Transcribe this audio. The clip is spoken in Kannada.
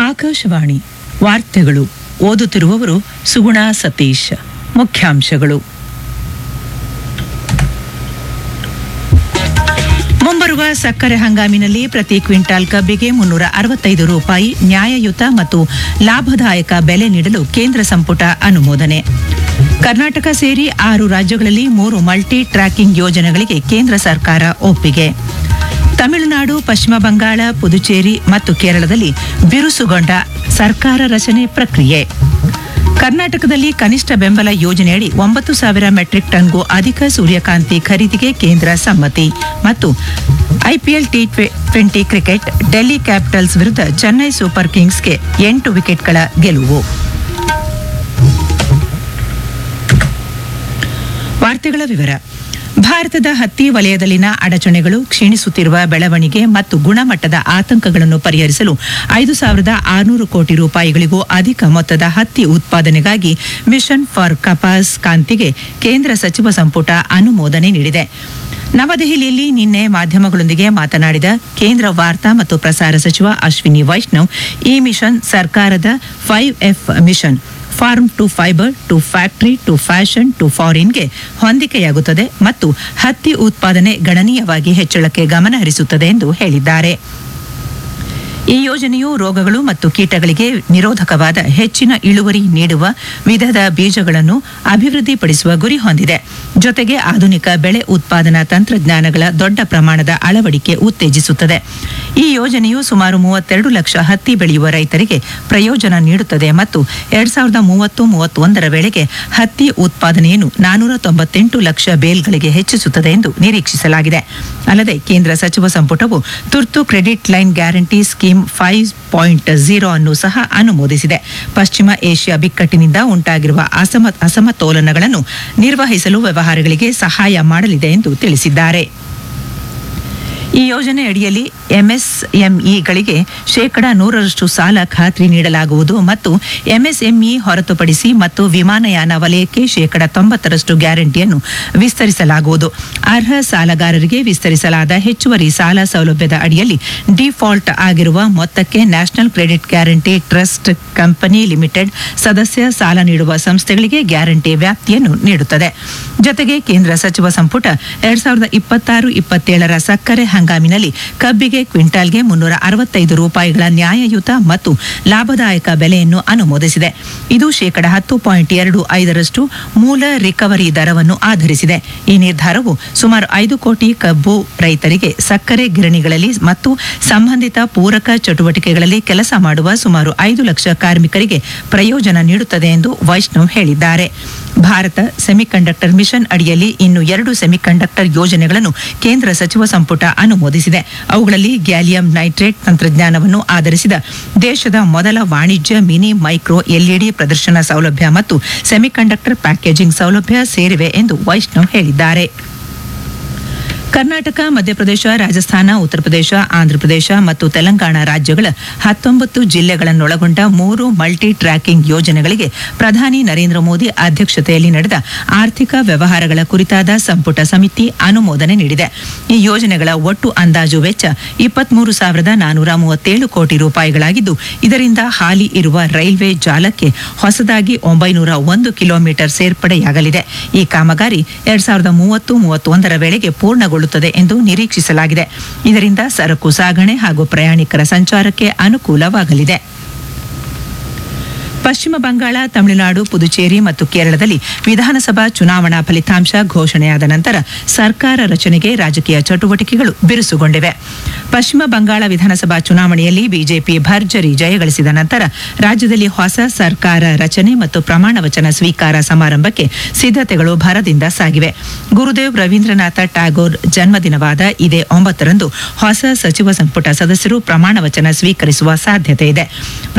ಆಕಾಶವಾಣಿ ವಾರ್ತೆಗಳು ಓದುತ್ತಿರುವವರು ಸುಗುಣ ಸತೀಶ್ ಮುಖ್ಯಾಂಶಗಳು ಮುಂಬರುವ ಸಕ್ಕರೆ ಹಂಗಾಮಿನಲ್ಲಿ ಪ್ರತಿ ಕ್ವಿಂಟಾಲ್ ಕಬ್ಬಿಗೆ ಮುನ್ನೂರ ಅರವತ್ತೈದು ರೂಪಾಯಿ ನ್ಯಾಯಯುತ ಮತ್ತು ಲಾಭದಾಯಕ ಬೆಲೆ ನೀಡಲು ಕೇಂದ್ರ ಸಂಪುಟ ಅನುಮೋದನೆ ಕರ್ನಾಟಕ ಸೇರಿ ಆರು ರಾಜ್ಯಗಳಲ್ಲಿ ಮೂರು ಮಲ್ಟಿ ಟ್ರ್ಯಾಕಿಂಗ್ ಯೋಜನೆಗಳಿಗೆ ಕೇಂದ್ರ ಸರ್ಕಾರ ಒಪ್ಪಿಗೆ ತಮಿಳುನಾಡು ಪಶ್ಚಿಮ ಬಂಗಾಳ ಪುದುಚೇರಿ ಮತ್ತು ಕೇರಳದಲ್ಲಿ ಬಿರುಸುಗೊಂಡ ಸರ್ಕಾರ ರಚನೆ ಪ್ರಕ್ರಿಯೆ ಕರ್ನಾಟಕದಲ್ಲಿ ಕನಿಷ್ಠ ಬೆಂಬಲ ಯೋಜನೆಯಡಿ ಒಂಬತ್ತು ಸಾವಿರ ಮೆಟ್ರಿಕ್ ಟನ್ಗೂ ಅಧಿಕ ಸೂರ್ಯಕಾಂತಿ ಖರೀದಿಗೆ ಕೇಂದ್ರ ಸಮ್ಮತಿ ಮತ್ತು IPL T twenty cricket Delhi Capitals ವಿರುದ್ಧ ಚೆನ್ನೈ ಸೂಪರ್ ಕಿಂಗ್ಸ್ಗೆ ಎಂಟು ವಿಕೆಟ್ಗಳ ಗೆಲುವು ವಾರ್ತೆಗಳ ವಿವರ ಭಾರತದ ಹತ್ತಿ ವಲಯದಲ್ಲಿನ ಅಡಚಣೆಗಳು ಕ್ಷೀಣಿಸುತ್ತಿರುವ ಬೆಳವಣಿಗೆ ಮತ್ತು ಗುಣಮಟ್ಟದ ಆತಂಕಗಳನ್ನು ಪರಿಹರಿಸಲು ಐದು ಸಾವಿರದ ಆರುನೂರು ಕೋಟಿ ರೂಪಾಯಿಗಳಿಗೂ ಅಧಿಕ ಮೊತ್ತದ ಹತ್ತಿ ಉತ್ಪಾದನೆಗಾಗಿ ಮಿಷನ್ ಫಾರ್ ಕಪಾಸ್ ಕಾಂತಿಗೆ ಕೇಂದ್ರ ಸಚಿವ ಸಂಪುಟ ಅನುಮೋದನೆ ನೀಡಿದೆ ನವದೆಹಲಿಯಲ್ಲಿ ನಿನ್ನೆ ಮಾಧ್ಯಮಗಳೊಂದಿಗೆ ಮಾತನಾಡಿದ ಕೇಂದ್ರ ವಾರ್ತಾ ಮತ್ತು ಪ್ರಸಾರ ಸಚಿವ ಅಶ್ವಿನಿ ವೈಷ್ಣವ್ ಈ ಮಿಷನ್ ಸರ್ಕಾರದ five F mission farm to fibre to factory to fashion to ಫಾರಿನ್ಗೆ ಹೊಂದಿಕೆಯಾಗುತ್ತದೆ ಮತ್ತು ಹತ್ತಿ ಉತ್ಪಾದನೆ ಗಣನೀಯವಾಗಿ ಹೆಚ್ಚಳಕ್ಕೆ ಗಮನ ಹರಿಸುತ್ತದೆ ಎಂದು ಹೇಳಿದ್ದಾರೆ ಈ ಯೋಜನೆಯು ರೋಗಗಳು ಮತ್ತು ಕೀಟಗಳಿಗೆ ನಿರೋಧಕವಾದ ಹೆಚ್ಚಿನ ಇಳುವರಿ ನೀಡುವ ವಿಧದ ಬೀಜಗಳನ್ನು ಅಭಿವೃದ್ಧಿಪಡಿಸುವ ಗುರಿ ಹೊಂದಿದೆ ಜೊತೆಗೆ ಆಧುನಿಕ ಬೆಳೆ ಉತ್ಪಾದನಾ ತಂತ್ರಜ್ಞಾನಗಳ ದೊಡ್ಡ ಪ್ರಮಾಣದ ಅಳವಡಿಕೆ ಉತ್ತೇಜಿಸುತ್ತದೆ ಈ ಯೋಜನೆಯು ಸುಮಾರು ಮೂವತ್ತೆರಡು ಲಕ್ಷ ಹತ್ತಿ ಬೆಳೆಯುವ ರೈತರಿಗೆ ಪ್ರಯೋಜನ ನೀಡುತ್ತದೆ ಮತ್ತು ಎರಡ್ ಸಾವಿರದ ಮೂವತ್ತು ಮೂವತ್ತೊಂದರ ವೇಳೆಗೆ ಹತ್ತಿ ಉತ್ಪಾದನೆಯನ್ನು ನಾನೂರ ತೊಂಬತ್ತೆಂಟು ಲಕ್ಷ ಬೇಲ್ಗಳಿಗೆ ಹೆಚ್ಚಿಸುತ್ತದೆ ಎಂದು ನಿರೀಕ್ಷಿಸಲಾಗಿದೆ ಅಲ್ಲದೆ ಕೇಂದ್ರ ಸಚಿವ ಸಂಪುಟವು ತುರ್ತು credit line guarantee scheme five point zero ಅನ್ನು ಸಹ ಅನುಮೋದಿಸಿದೆ ಪಶ್ಚಿಮ ಏಷ್ಯಾ ಬಿಕ್ಕಟ್ಟಿನಿಂದ ಉಂಟಾಗಿರುವ ಅಸಮ ಅಸಮತೋಲನಗಳನ್ನು ನಿರ್ವಹಿಸಲು ವ್ಯವಹಾರಗಳಿಗೆ ಸಹಾಯ ಮಾಡಲಿದೆ ಎಂದು ತಿಳಿಸಿದ್ದಾರೆ ಈ ಯೋಜನೆ ಅಡಿಯಲ್ಲಿ ಎಂಎಸ್ಎಂಇಗಳಿಗೆ ಶೇಕಡ ನೂರರಷ್ಟು ಸಾಲ ಖಾತ್ರಿ ನೀಡಲಾಗುವುದು ಮತ್ತು ಎಂಎಸ್ಎಂಇ ಹೊರತುಪಡಿಸಿ ಮತ್ತು ವಿಮಾನಯಾನ ವಲಯಕ್ಕೆ ಶೇಕಡ ತೊಂಬತ್ತರಷ್ಟು ಗ್ಯಾರಂಟಿಯನ್ನು ವಿಸ್ತರಿಸಲಾಗುವುದು ಅರ್ಹ ಸಾಲಗಾರರಿಗೆ ವಿಸ್ತರಿಸಲಾದ ಹೆಚ್ಚುವರಿ ಸಾಲ ಸೌಲಭ್ಯದ ಅಡಿಯಲ್ಲಿ ಡಿಫಾಲ್ಟ್ ಆಗಿರುವ ಮೊತ್ತಕ್ಕೆ national credit guarantee trust company limited ಸದಸ್ಯ ಸಾಲ ನೀಡುವ ಸಂಸ್ಥೆಗಳಿಗೆ ಗ್ಯಾರಂಟಿ ವ್ಯಾಪ್ತಿಯನ್ನು ನೀಡುತ್ತದೆ ಜೊತೆಗೆ ಕೇಂದ್ರ ಸಚಿವ ಸಂಪುಟ ಎರಡ್ ಸಾವಿರದ ಇಪ್ಪತ್ತಾರು ಇಪ್ಪತ್ತೇಳರ ಸಕ್ಕರೆ ಹಂಗಾಮಿನಲ್ಲಿ ಕಬ್ಬಿಗೆ ಕ್ವಿಂಟಾಲ್ಗೆ ಮುನ್ನೂರ ಅರವತ್ತೈದು ರೂಪಾಯಿಗಳ ನ್ಯಾಯಯುತ ಮತ್ತು ಲಾಭದಾಯಕ ಬೆಲೆಯನ್ನು ಅನುಮೋದಿಸಿದೆ ಇದು ಶೇಕಡ ಹತ್ತು ಪಾಯಿಂಟ್ ಎರಡು ಐದರಷ್ಟು ಮೂಲ ರಿಕವರಿ ದರವನ್ನು ಆಧರಿಸಿದೆ ಈ ನಿರ್ಧಾರವು ಸುಮಾರು ಐದು ಕೋಟಿ ಕಬ್ಬು ರೈತರಿಗೆ ಸಕ್ಕರೆ ಗಿರಣಿಗಳಲ್ಲಿ ಮತ್ತು ಸಂಬಂಧಿತ ಪೂರಕ ಚಟುವಟಿಕೆಗಳಲ್ಲಿ ಕೆಲಸ ಮಾಡುವ ಸುಮಾರು ಐದು ಲಕ್ಷ ಕಾರ್ಮಿಕರಿಗೆ ಪ್ರಯೋಜನ ನೀಡುತ್ತದೆ ಎಂದು ವೈಷ್ಣವ್ ಹೇಳಿದ್ದಾರೆ ಭಾರತ ಸೆಮಿಕಂಡಕ್ಟರ್ ಮಿಷನ್ ಅಡಿಯಲ್ಲಿ ಇನ್ನು ಎರಡು ಸೆಮಿಕಂಡಕ್ಟರ್ ಯೋಜನೆಗಳನ್ನು ಕೇಂದ್ರ ಸಚಿವ ಸಂಪುಟ ಅನುಮೋದಿಸಿದೆ ಅವುಗಳಲ್ಲಿ ಗ್ಯಾಲಿಯಂ ನೈಟ್ರೇಟ್ ತಂತ್ರಜ್ಞಾನವನ್ನು ಆಧರಿಸಿದ ದೇಶದ ಮೊದಲ ವಾಣಿಜ್ಯ ಮಿನಿ ಮೈಕ್ರೋ ಎಲ್ಇಡಿ ಪ್ರದರ್ಶನ ಸೌಲಭ್ಯ ಮತ್ತು ಸೆಮಿಕಂಡಕ್ಟರ್ ಪ್ಯಾಕೇಜಿಂಗ್ ಸೌಲಭ್ಯ ಸೇರಿವೆ ಎಂದು ವೈಷ್ಣವ್ ಹೇಳಿದ್ದಾರೆ ಕರ್ನಾಟಕ ಮಧ್ಯಪ್ರದೇಶ ರಾಜಸ್ಥಾನ ಉತ್ತರ ಪ್ರದೇಶ ಆಂಧ್ರಪ್ರದೇಶ ಮತ್ತು ತೆಲಂಗಾಣ ರಾಜ್ಯಗಳ ಹತ್ತೊಂಬತ್ತು ಜಿಲ್ಲೆಗಳನ್ನೊಳಗೊಂಡ ಮೂರು ಮಲ್ಟಿ ಟ್ರ್ಯಾಕಿಂಗ್ ಯೋಜನೆಗಳಿಗೆ ಪ್ರಧಾನಿ ನರೇಂದ್ರ ಮೋದಿ ಅಧ್ಯಕ್ಷತೆಯಲ್ಲಿ ನಡೆದ ಆರ್ಥಿಕ ವ್ಯವಹಾರಗಳ ಕುರಿತಾದ ಸಂಪುಟ ಸಮಿತಿ ಅನುಮೋದನೆ ನೀಡಿದೆ ಈ ಯೋಜನೆಗಳ ಒಟ್ಟು ಅಂದಾಜು ವೆಚ್ಚ ಇಪ್ಪತ್ಮೂರು ಸಾವಿರದ ನಾನೂರ ಮೂವತ್ತೇಳು ಕೋಟಿ ರೂಪಾಯಿಗಳಾಗಿದ್ದು ಇದರಿಂದ ಹಾಲಿ ಇರುವ ರೈಲ್ವೆ ಜಾಲಕ್ಕೆ ಹೊಸದಾಗಿ ಒಂಬೈನೂರ ಒಂದು ಕಿಲೋಮೀಟರ್ ಸೇರ್ಪಡೆಯಾಗಲಿದೆ ಈ ಕಾಮಗಾರಿ ಎರಡ್ ಸಾವಿರದ ಮೂವತ್ತು ಮೂವತ್ತೊಂದರ ವೇಳೆಗೆ ಪೂರ್ಣಗೊಳ್ಳುತ್ತದೆ ಎಂದು ನಿರೀಕ್ಷಿಸಲಾಗಿದೆ ಇದರಿಂದ ಸರಕು ಸಾಗಣೆ ಹಾಗೂ ಪ್ರಯಾಣಿಕರ ಸಂಚಾರಕ್ಕೆ ಅನುಕೂಲವಾಗಲಿದೆ ಪಶ್ಚಿಮ ಬಂಗಾಳ ತಮಿಳುನಾಡು ಪುದುಚೇರಿ ಮತ್ತು ಕೇರಳದಲ್ಲಿ ವಿಧಾನಸಭಾ ಚುನಾವಣಾ ಫಲಿತಾಂಶ ಘೋಷಣೆಯಾದ ನಂತರ ಸರ್ಕಾರ ರಚನೆಗೆ ರಾಜಕೀಯ ಚಟುವಟಿಕೆಗಳು ಬಿರುಸುಗೊಂಡಿವೆ ಪಶ್ಚಿಮ ಬಂಗಾಳ ವಿಧಾನಸಭಾ ಚುನಾವಣೆಯಲ್ಲಿ ಬಿಜೆಪಿ ಭರ್ಜರಿ ಜಯಗಳಿಸಿದ ನಂತರ ರಾಜ್ಯದಲ್ಲಿ ಹೊಸ ಸರ್ಕಾರ ರಚನೆ ಮತ್ತು ಪ್ರಮಾಣ ವಚನ ಸ್ವೀಕಾರ ಸಮಾರಂಭಕ್ಕೆ ಸಿದ್ಧತೆಗಳು ಭರದಿಂದ ಸಾಗಿವೆ ಗುರುದೇವ್ ರವೀಂದ್ರನಾಥ ಟ್ಯಾಗೋರ್ ಜನ್ಮದಿನವಾದ ಇದೇ ಒಂಬತ್ತರಂದು ಹೊಸ ಸಚಿವ ಸಂಪುಟ ಸದಸ್ಯರು ಪ್ರಮಾಣ ವಚನ ಸ್ವೀಕರಿಸುವ ಸಾಧ್ಯತೆ ಇದೆ